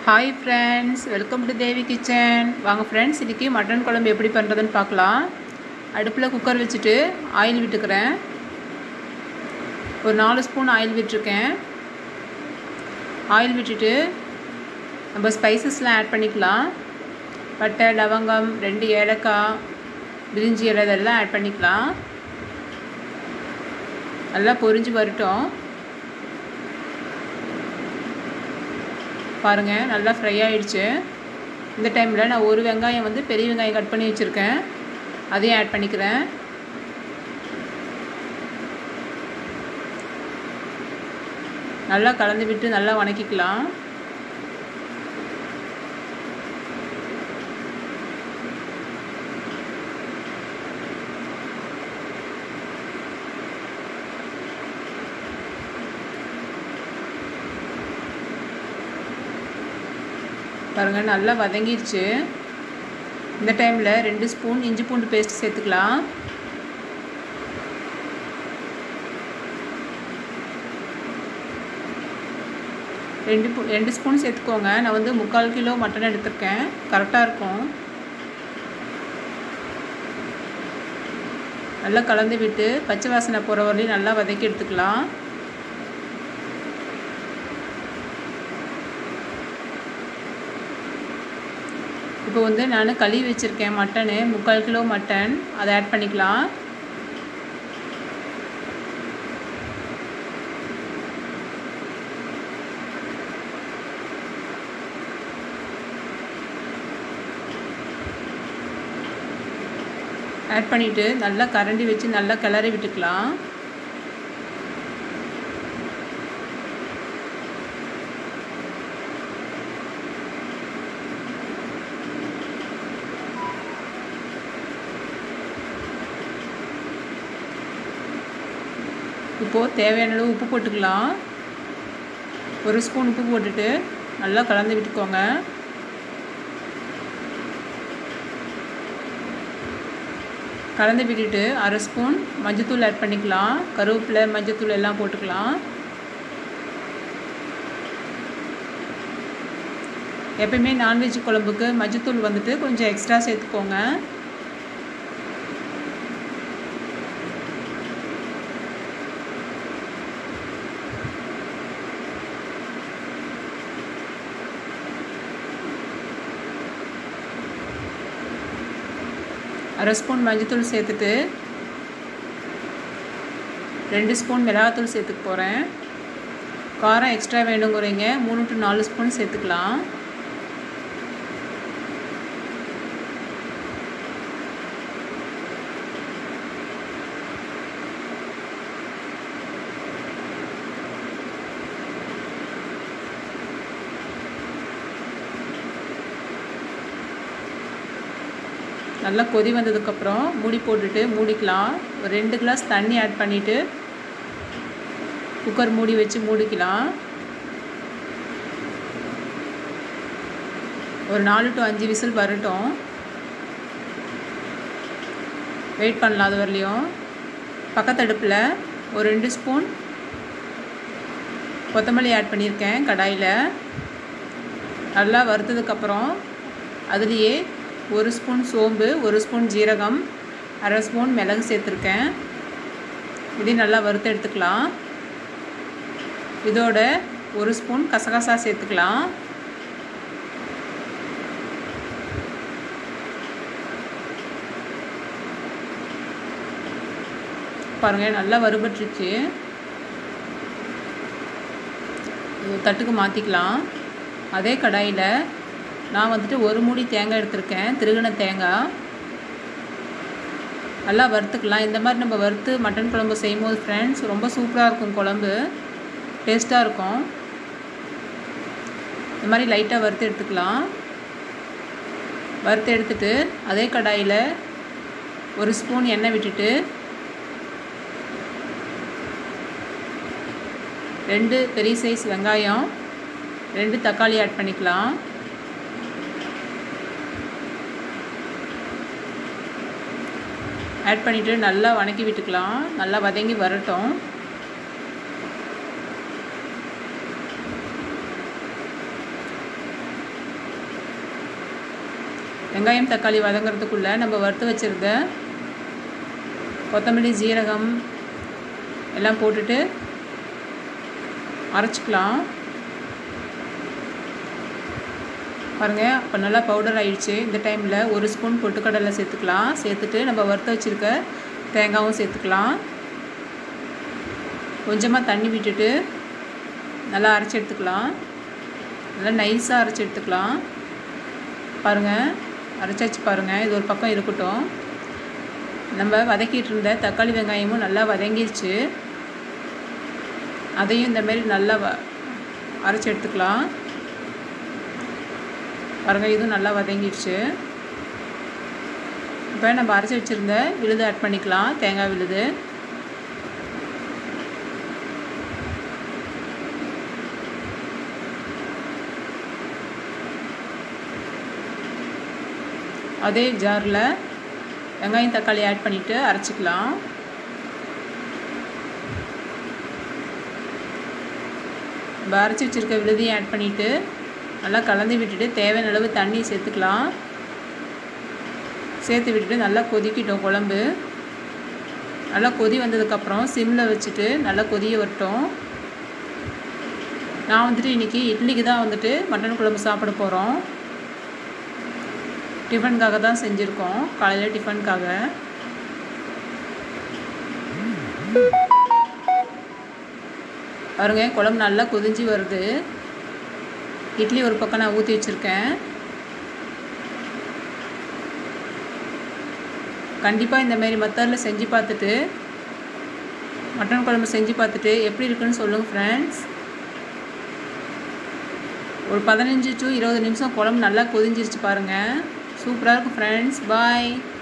hi friends welcome to Devi kitchen வாங்க friends இன்றைக்கி mutton குழம்பு எப்படி பண்ணுறதுன்னு பார்க்கலாம் அடுப்பில் குக்கர் வச்சுட்டு ஆயில் விட்டுக்கிறேன் ஒரு நாலு ஸ்பூன் ஆயில் விட்டுருக்கேன் ஆயில் விட்டுட்டு நம்ம ஸ்பைசஸ்லாம் ஆட் பண்ணிக்கலாம் பட்டை லவங்கம் ரெண்டு ஏலக்காய் பிரிஞ்சி இலை இதெல்லாம் ஆட் பண்ணிக்கலாம் நல்லா பொரிஞ்சு வரட்டும் பாருங்கள் நல்லா ஃப்ரை ஆகிடுச்சு இந்த டைமில் நான் ஒரு வெங்காயம் வந்து பெரிய வெங்காயம் கட் பண்ணி வச்சுருக்கேன் அதையும் ஆட் பண்ணிக்கிறேன் நல்லா கலந்து விட்டு நல்லா வணக்கிக்கலாம் பாருங்கள் நல்லா வதங்கிடுச்சு இந்த டைமில் ரெண்டு ஸ்பூன் இஞ்சி பூண்டு பேஸ்ட் சேர்த்துக்கலாம் ரெண்டு ரெண்டு ஸ்பூன் சேர்த்துக்கோங்க நான் வந்து முக்கால் கிலோ மட்டன் எடுத்திருக்கேன் கரெக்டாக இருக்கும் நல்லா கலந்து விட்டு பச்சை வாசனை போகிற வரலையும் நல்லா வதக்கி எடுத்துக்கலாம் இப்போ வந்து நான் கழுவி வச்சுருக்கேன் மட்டனு முக்கால் கிலோ மட்டன் அதை ஆட் பண்ணிக்கலாம் ஆட் பண்ணிவிட்டு நல்லா கரண்டி வச்சு நல்லா கிளறி விட்டுக்கலாம் இப்போது தேவையான அளவு உப்பு போட்டுக்கலாம் ஒரு ஸ்பூன் உப்பு போட்டுட்டு நல்லா கலந்து விட்டுக்கோங்க கலந்து விட்டுட்டு அரை ஸ்பூன் மஞ்சத்தூள் ஆட் பண்ணிக்கலாம் கருவேப்பிலை மஞ்சத்தூள் எல்லாம் போட்டுக்கலாம் எப்பயுமே நான்வெஜ் குழம்புக்கு மஞ்சத்தூள் வந்துட்டு கொஞ்சம் எக்ஸ்ட்ரா சேர்த்துக்கோங்க அரை ஸ்பூன் மஞ்சத்தூள் சேர்த்துட்டு ரெண்டு ஸ்பூன் மிளகாத்தூள் சேர்த்துக்க போகிறேன் காரம் எக்ஸ்ட்ரா வேணுங்கிறீங்க மூணு டு நாலு ஸ்பூன் சேர்த்துக்கலாம் நல்லா கொதி வந்ததுக்கப்புறம் மூடி போட்டுட்டு மூடிக்கலாம் ஒரு ரெண்டு கிளாஸ் தண்ணி ஆட் பண்ணிவிட்டு குக்கர் மூடி வச்சு மூடிக்கலாம் ஒரு நாலு டு அஞ்சு விசில் வரட்டும் வெயிட் பண்ணலாம் அது வரலையும் பக்கத்தடுப்பில் ஒரு ரெண்டு ஸ்பூன் கொத்தமல்லி ஆட் பண்ணியிருக்கேன் கடாயில் நல்லா வறுத்ததுக்கப்புறம் அதுலேயே ஒரு ஸ்பூன் சோம்பு ஒரு ஸ்பூன் ஜீரகம் அரை ஸ்பூன் மிளகு சேர்த்துருக்கேன் இதையும் நல்லா வறுத்து எடுத்துக்கலாம் இதோட ஒரு ஸ்பூன் கசகசா சேர்த்துக்கலாம் பாருங்கள் நல்லா வறுபட்டுருச்சு தட்டுக்கு மாற்றிக்கலாம் அதே கடாயில் நான் வந்துட்டு ஒரு மூடி தேங்காய் எடுத்திருக்கேன் திருகின தேங்காய் நல்லா வறுத்துக்கலாம் இந்த மாதிரி நம்ம வறுத்து மட்டன் குழம்பு செய்யும் போது ஃப்ரெண்ட்ஸ் ரொம்ப சூப்பராக இருக்கும் குழம்பு டேஸ்ட்டாக இருக்கும் இந்த மாதிரி லைட்டாக வறுத்து எடுத்துக்கலாம் வறுத்து எடுத்துட்டு அதே கடாயில் ஒரு ஸ்பூன் எண்ணெய் விட்டுட்டு ரெண்டு பெரிய சைஸ் வெங்காயம் ரெண்டு தக்காளி ஆட் பண்ணிக்கலாம் ஆட் பண்ணிவிட்டு நல்லா வணக்கி விட்டுக்கலாம் நல்லா வதங்கி வரட்டும் வெங்காயம் தக்காளி வதங்குறதுக்குள்ளே நம்ம வறுத்து வச்சுருந்த கொத்தமல்லி ஜீரகம் எல்லாம் போட்டுட்டு அரைச்சிக்கலாம் பாருங்கள் அப்போ நல்லா பவுடர் ஆயிடுச்சு இந்த டைமில் ஒரு ஸ்பூன் பொட்டுக்கடலை சேர்த்துக்கலாம் சேர்த்துட்டு நம்ம வறுத்து வச்சுருக்க தேங்காயும் சேர்த்துக்கலாம் கொஞ்சமாக தண்ணி விட்டுட்டு நல்லா அரைச்சி எடுத்துக்கலாம் நல்லா நைஸாக அரைச்சி எடுத்துக்கலாம் பாருங்கள் அரைச்சாச்சு பாருங்கள் இது ஒரு பக்கம் இருக்கட்டும் நம்ம வதக்கிட்டு இருந்த தக்காளி வெங்காயமும் நல்லா வதங்கிடுச்சு அதையும் இந்தமாரி நல்லா வ அரைச்சி எடுத்துக்கலாம் பாருங்கள் இதுவும் நல்லா வதங்கிடுச்சு இப்போ நம்ம அரைச்சி வச்சுருந்த விழுது ஆட் பண்ணிக்கலாம் தேங்காய் விழுது அதே ஜாரில் வெங்காயம் தக்காளி ஆட் பண்ணிவிட்டு அரைச்சிக்கலாம் நம்ம அரைச்சி வச்சுருக்க விழுதையும் ஆட் பண்ணிவிட்டு நல்லா கலந்து விட்டுட்டு தேவையான அளவு தண்ணி சேர்த்துக்கலாம் சேர்த்து விட்டுட்டு நல்லா கொதிக்கிட்டோம் குழம்பு நல்லா கொதி வந்ததுக்கப்புறம் சிம்மில் வச்சுட்டு நல்லா கொதிய வரட்டும் நான் வந்துட்டு இன்றைக்கி இட்லிக்கு தான் வந்துட்டு மட்டன் குழம்பு சாப்பிட போகிறோம் டிஃபனுக்காக தான் செஞ்சுருக்கோம் காலையில் டிஃபனுக்காக பாருங்க குழம்பு நல்லா கொதிஞ்சு வருது இட்லி ஒரு பக்கம் நான் ஊற்றி வச்சுருக்கேன் கண்டிப்பாக இந்தமாரி மெத்தடில் செஞ்சு பார்த்துட்டு மட்டன் குழம்பு செஞ்சு பார்த்துட்டு எப்படி இருக்குன்னு சொல்லுங்கள் ஃப்ரெண்ட்ஸ் ஒரு பதினஞ்சு டு இருபது நிமிஷம் குழம்பு நல்லா கொதிஞ்சிருச்சு பாருங்கள் சூப்பராக இருக்கும் ஃப்ரெண்ட்ஸ் பாய்